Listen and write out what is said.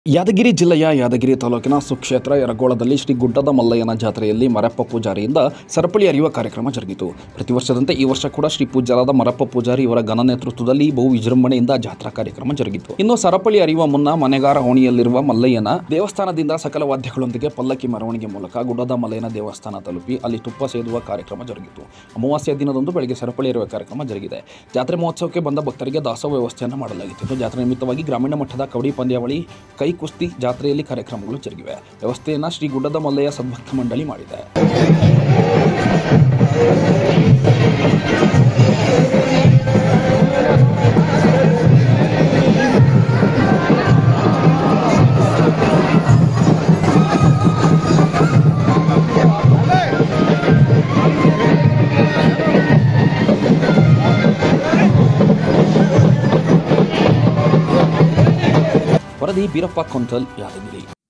ಯಾದಗಿರಿ ಜಿಲ್ಲೆಯ ಯಾದಗಿರಿ ತಾಲೂಕಿನ ಸುಕ್ಷೇತ್ರ ಯರಗೋಳದಲ್ಲಿ ಶ್ರೀ ಗುಡ್ಡದ ಮಲ್ಲಯ್ಯನ ಜಾತ್ರೆಯಲ್ಲಿ ಮರಪ್ಪ ಪೂಜಾರಿಯಿಂದ ಸರಪಳಿ ಅರಿಯುವ ಕಾರ್ಯಕ್ರಮ ಜರುಗಿತು ಪ್ರತಿ ವರ್ಷದಂತೆ ಈ ವರ್ಷ ಕೂಡ ಶ್ರೀ ಪೂಜ್ಯರಾದ ಮರಪ್ಪ ಪೂಜಾರಿ ಇವರ ಘನ ನೇತೃತ್ವದಲ್ಲಿ ಬಹು ವಿಜೃಂಭಣೆಯಿಂದ ಜಾತ್ರಾ ಕಾರ್ಯಕ್ರಮ ಜರುಗಿತು ಇನ್ನು ಸರಪಳಿ ಅರಿಯುವ ಮುನ್ನ ಮನೆಗಾರ ಓಣಿಯಲ್ಲಿರುವ ಮಲ್ಲಯ್ಯನ ದೇವಸ್ಥಾನದಿಂದ ಸಕಲ ವಾದ್ಯಗಳೊಂದಿಗೆ ಪಲ್ಲಕ್ಕಿ ಮೆರವಣಿಗೆ ಮೂಲಕ ಗುಡ್ಡದ ಮಲ್ಲಯ್ಯನ ದೇವಸ್ಥಾನ ತಲುಪಿ ಅಲ್ಲಿ ತುಪ್ಪ ಸೇದುವ ಕಾರ್ಯಕ್ರಮ ಜರುಗಿತು ಅಮಾವಾಸ್ಯ ದಿನದಂದು ಬೆಳಗ್ಗೆ ಸರಪಳಿ ಎರೆಯುವ ಕಾರ್ಯಕ್ರಮ ಜರುಗಿದೆ ಜಾತ್ರೆ ಮಹೋತ್ಸವಕ್ಕೆ ಬಂದ ಭಕ್ತರಿಗೆ ದಾಸೋಹ ವ್ಯವಸ್ಥೆಯನ್ನು ಮಾಡಲಾಗಿತ್ತು ಇನ್ನು ಜಾತ್ರೆ ನಿಮಿತ್ತವಾಗಿ ಗ್ರಾಮೀಣ ಮಟ್ಟದ ಕಬಡ್ಡಿ ಪಂದ್ಯಾವಳಿ ಕೈ ಕುಸ್ತಿ ಜಾತ್ರೆಯಲ್ಲಿ ಕಾರ್ಯಕ್ರಮಗಳು ಜರುಗಿವೆ ವ್ಯವಸ್ಥೆಯನ್ನು ಶ್ರೀ ಗುಡ್ಡದ ಮಲ್ಲಯ್ಯ ಸದ್ಭಕ್ತ ಮಂಡಳಿ ಮಾಡಿದೆ ವರದಿ ಬೀರಪ್ಪ ಕೊಂತಲ್ ಯಾದಗಿರಿ